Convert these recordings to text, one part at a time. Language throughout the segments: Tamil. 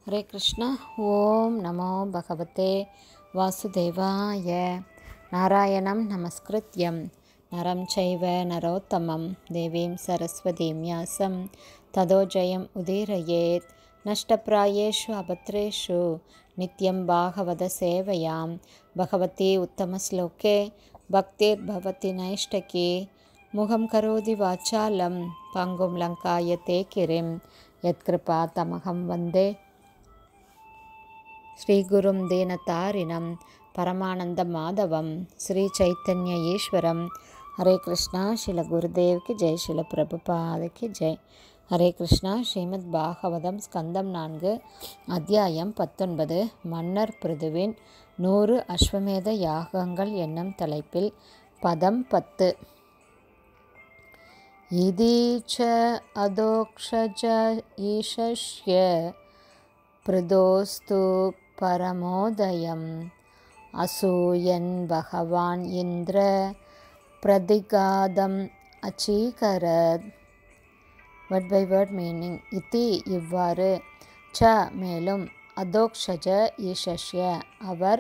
ஹரே கிருஷ்ணா ஓம் நமோ பகவதே வாசுதேவாய நாராயணம் நமஸ்கிருத்யம் நரம் சைவ நரோத்தமம் தேவீம் சரஸ்வதீம் யாசம் ததோ ஜெயம் உதீரயேத் நஷ்டப்பிராயேஷு அபத்ரேஷு நித்யம் பாகவத சேவையாம் பகவதி உத்தமஸ்லோகே பக்திர்பவதி நைஷ்டகி முகம் கரோதி வாச்சாலம் பங்கும் லங்காயத்தே கிரிம் யத்கிருபா தமகம் வந்தே ஸ்ரீகுரும் தீனதாரிணம் பரமானந்த மாதவம் ஸ்ரீ சைத்தன்ய ஈஸ்வரம் ஹரே கிருஷ்ணா ஸ்ரீல குருதேவ்க்கு ஜெய் ஸ்ரீல பிரபுபாதைக்கு ஜெய் ஹரே கிருஷ்ணா ஸ்ரீமத் பாகவதம் ஸ்கந்தம் நான்கு அத்தியாயம் பத்தொன்பது மன்னர் பிருதுவின் நூறு அஸ்வமேத யாகங்கள் என்னும் தலைப்பில் பதம் பத்து इति च अदोक्षज ईशस्य प्रदोस्तु परमोदयम् असूयन् भगवान् इन्द्र பிரதிகாதம் அச்சீகரத் வேர்ட் பை வேர்ட் மீனிங் இத்தி இவ்வாறு ச மேலும் அதோக்ஷஜ ஈஷஷ்ய அவர்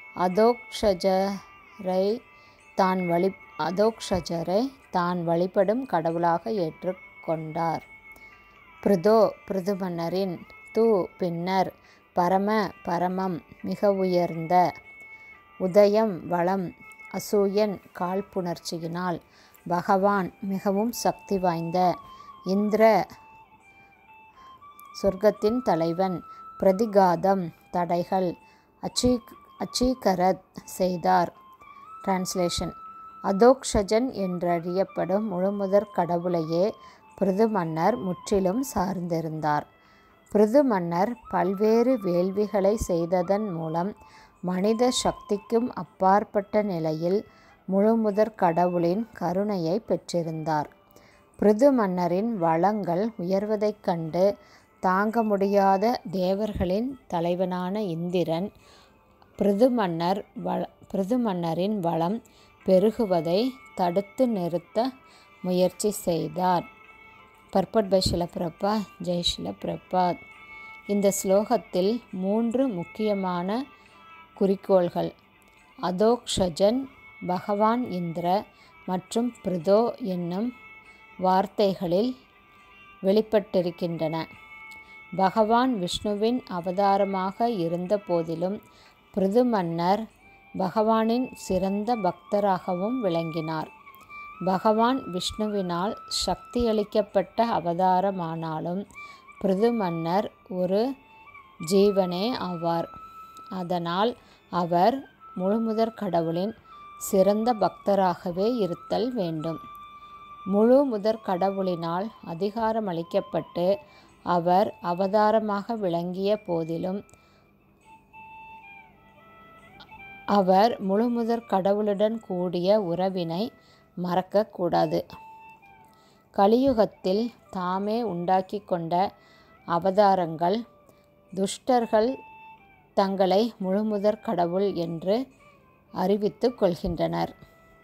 அதோக்ஷஜரை தான் வழி அதோக்ஷஜரை தான் வழிபடும் கடவுளாக ஏற்றுக்கொண்டார் பிருதோ பிருது மன்னரின் தூ பின்னர் பரம பரமம் மிக உயர்ந்த உதயம் வளம் அசூயன் காழ்ப்புணர்ச்சியினால் பகவான் மிகவும் சக்தி வாய்ந்த இந்திர சொர்க்கத்தின் தலைவன் பிரதிகாதம் தடைகள் அச்சீ அச்சீகரத் செய்தார் டிரான்ஸ்லேஷன் அதோக்ஷஜன் என்றறியப்படும் முழுமுதற் கடவுளையே பிருது மன்னர் முற்றிலும் சார்ந்திருந்தார் பிருது மன்னர் பல்வேறு வேள்விகளை செய்ததன் மூலம் மனித சக்திக்கும் அப்பாற்பட்ட நிலையில் முழுமுதற் கடவுளின் கருணையை பெற்றிருந்தார் பிருது மன்னரின் வளங்கள் உயர்வதைக் கண்டு தாங்க முடியாத தேவர்களின் தலைவனான இந்திரன் பிருது மன்னர் வள பிருது மன்னரின் வளம் பெருகுவதை தடுத்து நிறுத்த முயற்சி செய்தார் பர்பட் பை ஷிலப்பிரப்பா ஜெய் ஷிலப்பிரபாத் இந்த ஸ்லோகத்தில் மூன்று முக்கியமான குறிக்கோள்கள் அதோக்ஷஜன் பகவான் இந்திர மற்றும் பிருதோ என்னும் வார்த்தைகளில் வெளிப்பட்டிருக்கின்றன பகவான் விஷ்ணுவின் அவதாரமாக இருந்த போதிலும் பிருது மன்னர் பகவானின் சிறந்த பக்தராகவும் விளங்கினார் பகவான் விஷ்ணுவினால் சக்தியளிக்கப்பட்ட அவதாரமானாலும் பிருது மன்னர் ஒரு ஜீவனே ஆவார் அதனால் அவர் முழுமுதற் கடவுளின் சிறந்த பக்தராகவே இருத்தல் வேண்டும் முழு முதற் கடவுளினால் அதிகாரம் அளிக்கப்பட்டு அவர் அவதாரமாக விளங்கிய போதிலும் அவர் முழுமுதற் கடவுளுடன் கூடிய உறவினை மறக்கக்கூடாது கலியுகத்தில் தாமே உண்டாக்கி கொண்ட அவதாரங்கள் துஷ்டர்கள் தங்களை முழுமுதற் கடவுள் என்று அறிவித்து கொள்கின்றனர்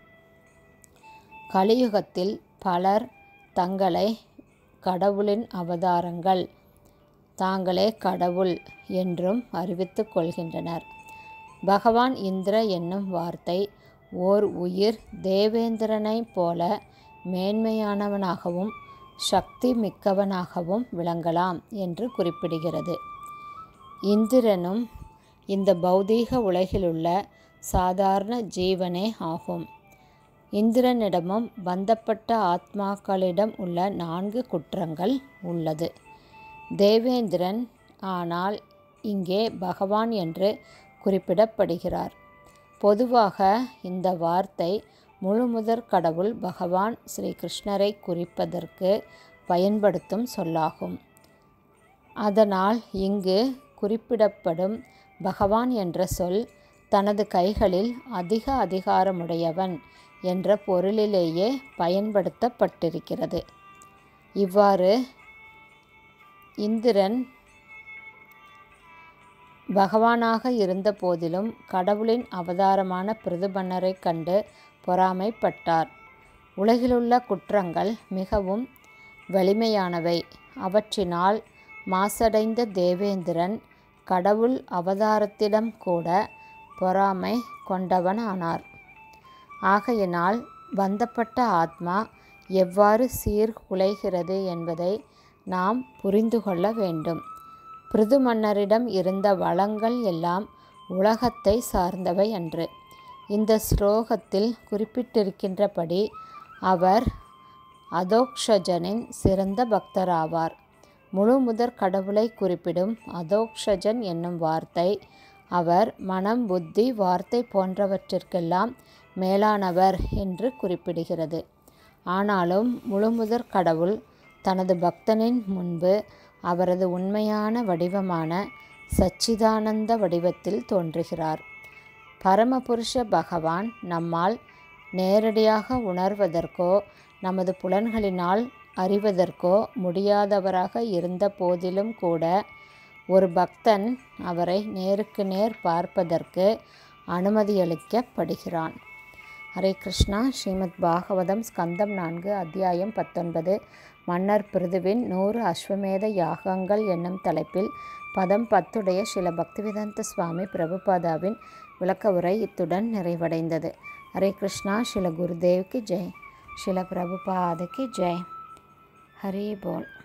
கலியுகத்தில் பலர் தங்களை கடவுளின் அவதாரங்கள் தாங்களே கடவுள் என்றும் அறிவித்து கொள்கின்றனர் பகவான் இந்திர என்னும் வார்த்தை ஓர் உயிர் தேவேந்திரனைப் போல மேன்மையானவனாகவும் சக்தி மிக்கவனாகவும் விளங்கலாம் என்று குறிப்பிடுகிறது இந்திரனும் இந்த பௌதீக உலகிலுள்ள சாதாரண ஜீவனே ஆகும் இந்திரனிடமும் பந்தப்பட்ட ஆத்மாக்களிடம் உள்ள நான்கு குற்றங்கள் உள்ளது தேவேந்திரன் ஆனால் இங்கே பகவான் என்று குறிப்பிடப்படுகிறார் பொதுவாக இந்த வார்த்தை முழுமுதற் கடவுள் பகவான் ஸ்ரீ கிருஷ்ணரை குறிப்பதற்கு பயன்படுத்தும் சொல்லாகும் அதனால் இங்கு குறிப்பிடப்படும் பகவான் என்ற சொல் தனது கைகளில் அதிக அதிகாரமுடையவன் என்ற பொருளிலேயே பயன்படுத்தப்பட்டிருக்கிறது இவ்வாறு இந்திரன் பகவானாக இருந்த போதிலும் கடவுளின் அவதாரமான பிருதுபன்னரை கண்டு பொறாமைப்பட்டார் உலகிலுள்ள குற்றங்கள் மிகவும் வலிமையானவை அவற்றினால் மாசடைந்த தேவேந்திரன் கடவுள் அவதாரத்திடம் கூட பொறாமை கொண்டவனானார் ஆகையினால் பந்தப்பட்ட ஆத்மா எவ்வாறு சீர்குலைகிறது என்பதை நாம் புரிந்து கொள்ள வேண்டும் பிருது மன்னரிடம் இருந்த வளங்கள் எல்லாம் உலகத்தை சார்ந்தவை அன்று இந்த ஸ்லோகத்தில் குறிப்பிட்டிருக்கின்றபடி அவர் அதோக்ஷஜனின் சிறந்த பக்தராவார் முழு முதற் கடவுளை குறிப்பிடும் அதோக்ஷஜன் என்னும் வார்த்தை அவர் மனம் புத்தி வார்த்தை போன்றவற்றிற்கெல்லாம் மேலானவர் என்று குறிப்பிடுகிறது ஆனாலும் முழுமுதற் கடவுள் தனது பக்தனின் முன்பு அவரது உண்மையான வடிவமான சச்சிதானந்த வடிவத்தில் தோன்றுகிறார் பரமபுருஷ பகவான் நம்மால் நேரடியாக உணர்வதற்கோ நமது புலன்களினால் அறிவதற்கோ முடியாதவராக இருந்த போதிலும் கூட ஒரு பக்தன் அவரை நேருக்கு நேர் பார்ப்பதற்கு அனுமதியளிக்கப்படுகிறான் ஹரே கிருஷ்ணா ஸ்ரீமத் பாகவதம் ஸ்கந்தம் நான்கு அத்தியாயம் பத்தொன்பது மன்னர் பிருதுவின் நூறு அஸ்வமேத யாகங்கள் என்னும் தலைப்பில் பதம் பத்துடைய சில பக்திவேதாந்த சுவாமி பிரபுபாதாவின் விளக்க உரை இத்துடன் நிறைவடைந்தது ஹரே கிருஷ்ணா ஸ்ரீல குருதேவ்க்கு ஜெய் ஸ்ரீல பிரபுபாதுக்கு ஜெய் ஹரி போல்